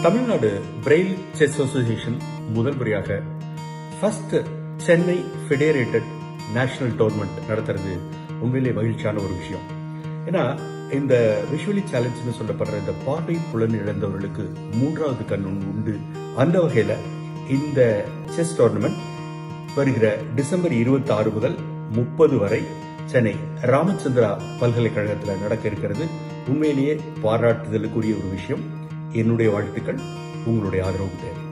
Tamil Nadu Braille chess association முதல் முறையாக first Chennai federated national tournament நடத்துறது உண்மையிலே மகிழ்ச்சியான ஒரு விஷயம் ஏன்னா இந்த விஷுவலி சேலஞ்ச்னு சொல்லப்படுற இந்த பார்வை புலன் இழந்தவர்களுக்கு மூன்றாவது கண் ஒன்று உண்டு அந்த வகையில இந்த செஸ் டோர்னமெண்ட் வருகிற டிசம்பர் இருபத்தி ஆறு முதல் முப்பது வரை சென்னை ராமச்சந்திரா பல்கலைக்கழகத்தில் நடக்க இருக்கிறது உண்மையிலேயே பாராட்டுதலுக்குரிய ஒரு விஷயம் என்னுடைய வாழ்த்துக்கள் உங்களுடைய ஆதரவு தேவை